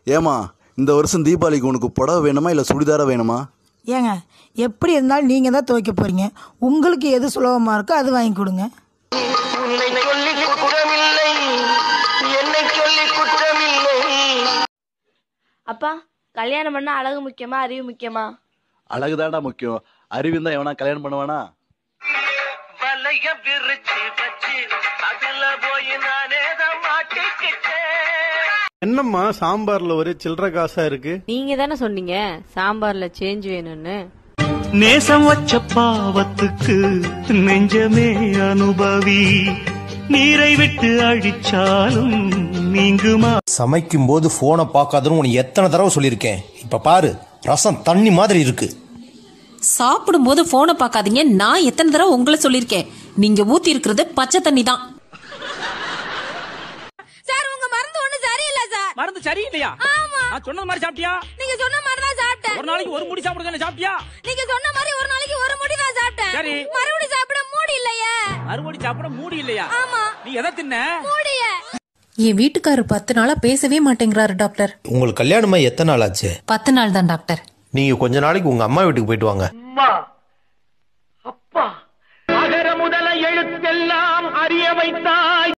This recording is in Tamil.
ஏமா இந்த வருஷம் தீபாவளிக்கு உனக்கு புடவை வேணுமா இல்லை சுடிதாரா வேணுமா ஏங்க எப்படி இருந்தாலும் நீங்கள் தான் துவைக்க போகிறீங்க உங்களுக்கு எது சுலபமாக இருக்கோ அது வாங்கி கொடுங்க உன்னை சொல்லி குற்றமில்லை என்னை சொல்லி குற்றமில்லை அப்பா கல்யாணம் பண்ணா அழகு முக்கியமா அறிவு முக்கியமா அழகுதான்டா முக்கியம் அறிவிந்தா எவனா கல்யாணம் பண்ணுவானா வலைய விரிச்சு வச்சு அதுல போய் நானே தான் மாட்டிக்கிட்டேன் என்னம்மா சாம்பார்ல ஒரு சில்லற காசா இருக்கு நீங்க தானே சொன்னீங்க சாம்பார்ல சேஞ்ச் வேணும்னு நேசம் வச்ச பாவத்துக்கு நெஞ்சமே அனுபவி நீரை விட்டு அழிச்சாலும் நீங்குமா சமைக்கும் போது போனை பார்க்காதன்னு உனக்கு எத்தனை தடவை சொல்லியிருக்கேன் இப்ப பாரு ரசம் தண்ணி மாதிரி இருக்கு சாப்பிடும்போது போனை பார்க்காதீங்க நான் எத்தனை தடவை உங்களை சொல்லியிருக்கேன் நீங்க ஊத்தி இருக்கிறது பச்சை தண்ணி தான் சார் உங்க மருந்து ஒண்ணு சரியில்லை சார் மருந்து சரியில்லையா ஆமா நான் சொன்னது மாதிரி சாப்பிட்டியா நீங்க சொன்ன மாதிரி தான் சாப்பிட்டேன் ஒரு நாளைக்கு ஒரு முடி சாப்பிடுங்க சாப்பிட்டியா நீங்க சொன்ன மாதிரி ஒரு நாளைக்கு ஒரு முடி தான் சாப்பிட்டேன் சரி. மறுபடியும் சாப்பிட மூடி இல்லையே மறுபடி சாப்பிட மூடி இல்லையா ஆமா நீ எதை தின்ன மூடிய என் வீட்டுக்காரர் பத்து நாளா பேசவே மாட்டேங்கிறாரு டாக்டர் உங்களுக்கு கல்யாணமா எத்தனை நாள் ஆச்சு பத்து நாள் தான் டாக்டர் நீங்க கொஞ்ச நாளைக்கு உங்க அம்மா வீட்டுக்கு போயிட்டு வாங்க அம்மா அப்பா அகர முதல எழுத்தெல்லாம் அறிய வைத்தாய்